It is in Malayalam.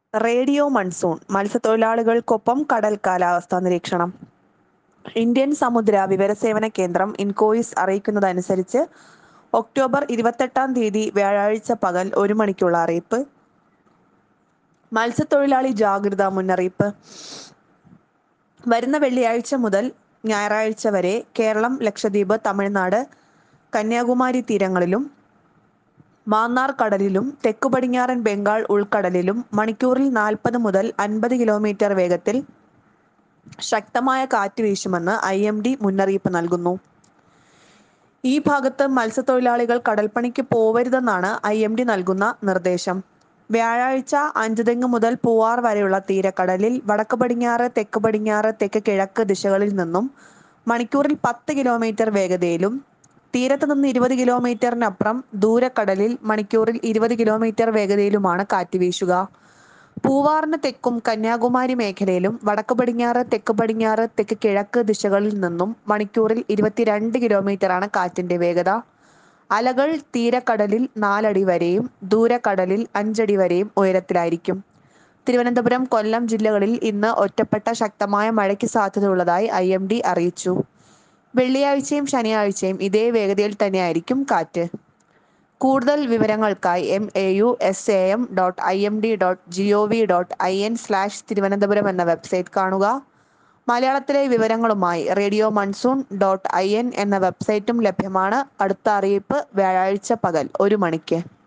റേഡിയോ മൺസൂൺ മത്സ്യത്തൊഴിലാളികൾക്കൊപ്പം കടൽ കാലാവസ്ഥാ നിരീക്ഷണം ഇന്ത്യൻ സമുദ്ര വിവരസേവന കേന്ദ്രം ഇൻകോയിസ് അറിയിക്കുന്നതനുസരിച്ച് ഒക്ടോബർ ഇരുപത്തെട്ടാം തീയതി വ്യാഴാഴ്ച പകൽ ഒരു മണിക്കുള്ള അറിയിപ്പ് മത്സ്യത്തൊഴിലാളി ജാഗ്രതാ മുന്നറിയിപ്പ് വരുന്ന വെള്ളിയാഴ്ച മുതൽ ഞായറാഴ്ച വരെ കേരളം ലക്ഷദ്വീപ് തമിഴ്നാട് കന്യാകുമാരി തീരങ്ങളിലും മാന്നാർ കടലിലും തെക്കു പടിഞ്ഞാറൻ ബംഗാൾ ഉൾക്കടലിലും മണിക്കൂറിൽ നാൽപ്പത് മുതൽ അൻപത് കിലോമീറ്റർ വേഗത്തിൽ ശക്തമായ കാറ്റ് വീശുമെന്ന് ഐ എം ഡി മുന്നറിയിപ്പ് നൽകുന്നു ഈ ഭാഗത്ത് മത്സ്യത്തൊഴിലാളികൾ കടൽപ്പണിക്ക് പോവരുതെന്നാണ് ഐ എം ഡി നൽകുന്ന നിർദ്ദേശം വ്യാഴാഴ്ച അഞ്ചുതെങ്ങ് മുതൽ പൂവാർ വരെയുള്ള തീരക്കടലിൽ വടക്ക് പടിഞ്ഞാറ് തെക്ക് പടിഞ്ഞാറ് തെക്ക് കിഴക്ക് ദിശകളിൽ നിന്നും മണിക്കൂറിൽ പത്ത് കിലോമീറ്റർ വേഗതയിലും തീരത്ത് നിന്ന് ഇരുപത് കിലോമീറ്ററിനപ്പുറം ദൂരക്കടലിൽ മണിക്കൂറിൽ ഇരുപത് കിലോമീറ്റർ വേഗതയിലുമാണ് കാറ്റ് വീശുക പൂവാറിന് തെക്കും കന്യാകുമാരി മേഖലയിലും വടക്ക് പടിഞ്ഞാറ് തെക്ക് പടിഞ്ഞാറ് തെക്ക് കിഴക്ക് ദിശകളിൽ നിന്നും മണിക്കൂറിൽ ഇരുപത്തിരണ്ട് കിലോമീറ്ററാണ് കാറ്റിന്റെ വേഗത അലകൾ തീരക്കടലിൽ നാലടി വരെയും ദൂരക്കടലിൽ അഞ്ചടി വരെയും ഉയരത്തിലായിരിക്കും തിരുവനന്തപുരം കൊല്ലം ജില്ലകളിൽ ഇന്ന് ഒറ്റപ്പെട്ട ശക്തമായ മഴയ്ക്ക് സാധ്യതയുള്ളതായി ഐ എം ഡി അറിയിച്ചു വെള്ളിയാഴ്ചയും ശനിയാഴ്ചയും ഇതേ വേഗതയിൽ തന്നെയായിരിക്കും കാറ്റ് കൂടുതൽ വിവരങ്ങൾക്കായി M A U S A M dot I M D dot G O V dot I N slash Thiruvananthapuram എന്ന വെബ്സൈറ്റ് കാണുക മലയാളത്തിലെ വിവരങ്ങളുമായി radio monsoon dot I N എന്ന വെബ്സൈറ്റും ലഭ്യമാണ് അടുത്ത അറിയിപ്പ് വ്യാഴാഴ്ച പകൽ ഒരു മണിക്ക്